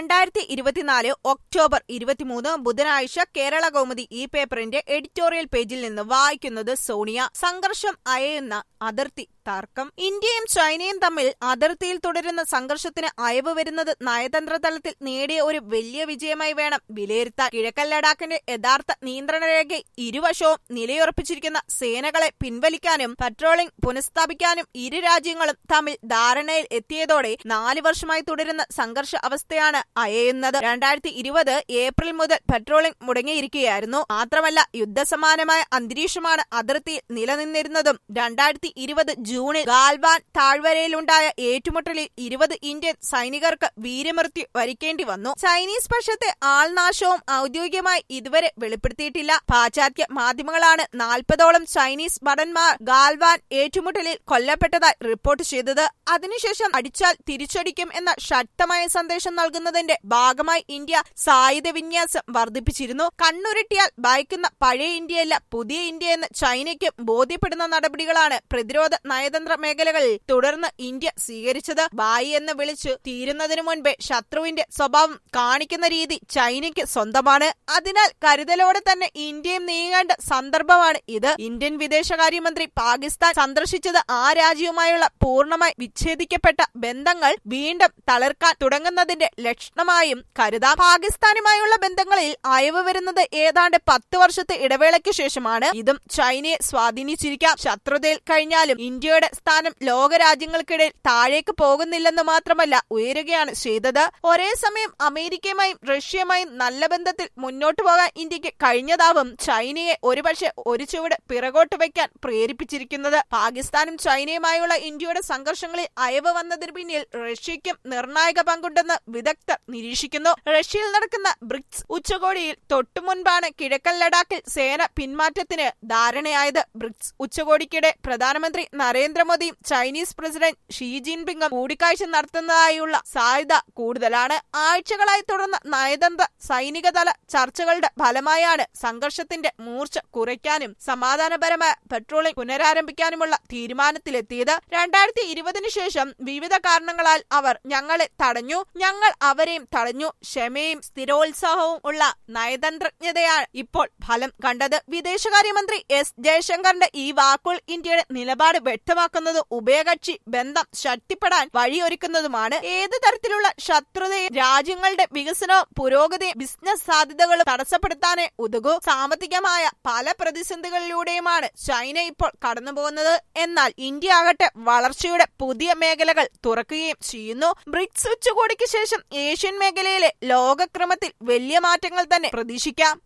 രണ്ടായിരത്തി ഇരുപത്തിനാല് ഒക്ടോബർ ഇരുപത്തിമൂന്ന് ബുധനാഴ്ച കേരള കൗമുദി ഈ പേപ്പറിന്റെ എഡിറ്റോറിയൽ പേജിൽ നിന്ന് വായിക്കുന്നത് സോണിയ സംഘർഷം അയയുന്ന അതിർത്തി തർക്കം ഇന്ത്യയും ചൈനയും തമ്മിൽ അതിർത്തിയിൽ തുടരുന്ന സംഘർഷത്തിന് അയവ് വരുന്നത് നയതന്ത്ര തലത്തിൽ നേടിയ ഒരു വലിയ വിജയമായി വേണം വിലയിരുത്താൻ കിഴക്കൻ ലഡാക്കിന്റെ യഥാർത്ഥ നിയന്ത്രണ രേഖ ഇരുവശവും നിലയുറപ്പിച്ചിരിക്കുന്ന സേനകളെ പിൻവലിക്കാനും പട്രോളിംഗ് പുനഃസ്ഥാപിക്കാനും ഇരു രാജ്യങ്ങളും തമ്മിൽ ധാരണയിൽ എത്തിയതോടെ നാല് വർഷമായി തുടരുന്ന സംഘർഷ അവസ്ഥയാണ് അയയുന്നത് രണ്ടായിരത്തി ഇരുപത് ഏപ്രിൽ മുതൽ പട്രോളിംഗ് മുടങ്ങിയിരിക്കുകയായിരുന്നു മാത്രമല്ല യുദ്ധസമാനമായ അന്തരീക്ഷമാണ് അതിർത്തിയിൽ നിലനിന്നിരുന്നതും രണ്ടായിരത്തി ഇരുപത് ജൂണിൽ ഗാൽവാൻ താഴ്വരയിലുണ്ടായ ഏറ്റുമുട്ടലിൽ ഇരുപത് ഇന്ത്യൻ സൈനികർക്ക് വീരമൃത്യു വരിക്കേണ്ടി വന്നു ചൈനീസ് പക്ഷത്തെ ആൾനാശവും ഔദ്യോഗികമായി ഇതുവരെ വെളിപ്പെടുത്തിയിട്ടില്ല പാശ്ചാത്യ മാധ്യമങ്ങളാണ് നാൽപ്പതോളം ചൈനീസ് ഭടന്മാർ ഗാൽവാൻ ഏറ്റുമുട്ടലിൽ കൊല്ലപ്പെട്ടതായി റിപ്പോർട്ട് ചെയ്തത് അതിനുശേഷം അടിച്ചാൽ തിരിച്ചടിക്കും എന്ന ശക്തമായ സന്ദേശം നൽകുന്നതിന്റെ ഭാഗമായി ഇന്ത്യ സായുധ വിന്യാസം വർദ്ധിപ്പിച്ചിരുന്നു കണ്ണുരുട്ടിയാൽ ഭയക്കുന്ന പഴയ ഇന്ത്യയല്ല പുതിയ ഇന്ത്യ എന്ന് ചൈനയ്ക്ക് ബോധ്യപ്പെടുന്ന നടപടികളാണ് പ്രതിരോധ നയതന്ത്ര മേഖലകളിൽ തുടർന്ന് ഇന്ത്യ സ്വീകരിച്ചത് ബായി എന്ന് വിളിച്ചു തീരുന്നതിനു മുൻപേ ശത്രുവിന്റെ സ്വഭാവം കാണിക്കുന്ന രീതി ചൈനയ്ക്ക് സ്വന്തമാണ് അതിനാൽ കരുതലോടെ തന്നെ ഇന്ത്യയും നീങ്ങേണ്ട സന്ദർഭമാണ് ഇത് ഇന്ത്യൻ വിദേശകാര്യമന്ത്രി പാകിസ്ഥാൻ സന്ദർശിച്ചത് ആ രാജ്യവുമായുള്ള പൂർണ്ണമായി വിച്ഛേദിക്കപ്പെട്ട ബന്ധങ്ങൾ വീണ്ടും തളർക്കാൻ തുടങ്ങുന്നതിന്റെ ലക്ഷണമായും കരുതാം പാകിസ്ഥാനുമായുള്ള ബന്ധങ്ങളിൽ അയവ് വരുന്നത് ഏതാണ്ട് പത്ത് വർഷത്തെ ഇടവേളയ്ക്ക് ശേഷമാണ് ഇതും ചൈനയെ സ്വാധീനിച്ചിരിക്കാം ശത്രുതയിൽ കഴിഞ്ഞാലും ഇന്ത്യയുടെ സ്ഥാനം ലോകരാജ്യങ്ങൾക്കിടയിൽ താഴേക്ക് പോകുന്നില്ലെന്ന് മാത്രമല്ല ഉയരുകയാണ് ചെയ്തത് ഒരേ സമയം അമേരിക്കയുമായും റഷ്യയുമായും നല്ല ബന്ധത്തിൽ മുന്നോട്ടു പോകാൻ ഇന്ത്യക്ക് കഴിഞ്ഞതാവും ചൈനയെ ഒരുപക്ഷെ ഒരു ചുവട് പിറകോട്ട് വയ്ക്കാൻ പ്രേരിപ്പിച്ചിരിക്കുന്നത് പാകിസ്ഥാനും ചൈനയുമായുള്ള ഇന്ത്യയുടെ സംഘർഷങ്ങളിൽ അയവ് വന്നതിന് പിന്നിൽ റഷ്യയ്ക്കും നിർണായക പങ്കുണ്ടെന്ന് വിദഗ്ധർ നിരീക്ഷിക്കുന്നു റഷ്യയിൽ നടക്കുന്ന ബ്രിക്സ് ഉച്ചകോടിയിൽ തൊട്ടുമുൻപാണ് കിഴക്കൻ ലഡാക്കിൽ സേന പിന്മാറ്റത്തിന് ധാരണയായത് ബ്രിക്സ് ഉച്ചകോടിക്കിടെ പ്രധാനമന്ത്രി നരേന്ദ്രമോദിയും ചൈനീസ് പ്രസിഡന്റ് ഷീ ജിൻപിങ്ങും കൂടിക്കാഴ്ച നടത്തുന്നതായുള്ള സാധ്യത കൂടുതലാണ് ആഴ്ചകളായി തുടർന്ന നയതന്ത്ര സൈനികതല ചർച്ചകളുടെ ഫലമായാണ് സംഘർഷത്തിന്റെ മൂർച്ച കുറയ്ക്കാനും സമാധാനപരമായ പെട്രോളിംഗ് പുനരാരംഭിക്കാനുമുള്ള തീരുമാനത്തിലെത്തിയത് രണ്ടായിരത്തി ഇരുപതിനു ശേഷം വിവിധ കാരണങ്ങളാൽ അവർ ഞങ്ങളെ തടഞ്ഞു ഞങ്ങൾ അവരെയും തടഞ്ഞു ക്ഷമയും സ്ഥിരോത്സാഹവും ഉള്ള നയതന്ത്രജ്ഞതയാണ് ഇപ്പോൾ ഫലം കണ്ടത് വിദേശകാര്യമന്ത്രി എസ് ജയശങ്കറിന്റെ ഈ വാക്കുകൾ ഇന്ത്യയുടെ നിലപാട് വ്യക്തമാക്കുന്നതും ഉഭയകക്ഷി ബന്ധം ശക്തിപ്പെടാൻ വഴിയൊരുക്കുന്നതുമാണ് ഏത് തരത്തിലുള്ള ശത്രുതയും രാജ്യങ്ങളുടെ വികസനവും പുരോഗതിയും ബിസിനസ് സാധ്യതകളും തടസ്സപ്പെടുത്താനേ ഉതകൂ സാമ്പത്തികമായ പല പ്രതിസന്ധികളിലൂടെയുമാണ് ചൈന ഇപ്പോൾ കടന്നുപോകുന്നത് എന്നാൽ ഇന്ത്യ ആകട്ടെ വളർച്ചയുടെ പുതിയ മേഖലകൾ തുറക്കുകയും ചെയ്യുന്നു ബ്രിക്സ് ഉച്ചകോടിക്ക് ശേഷം ഏഷ്യൻ മേഖലയിലെ ലോകക്രമത്തിൽ വലിയ മാറ്റങ്ങൾ തന്നെ പ്രതീക്ഷിക്കാം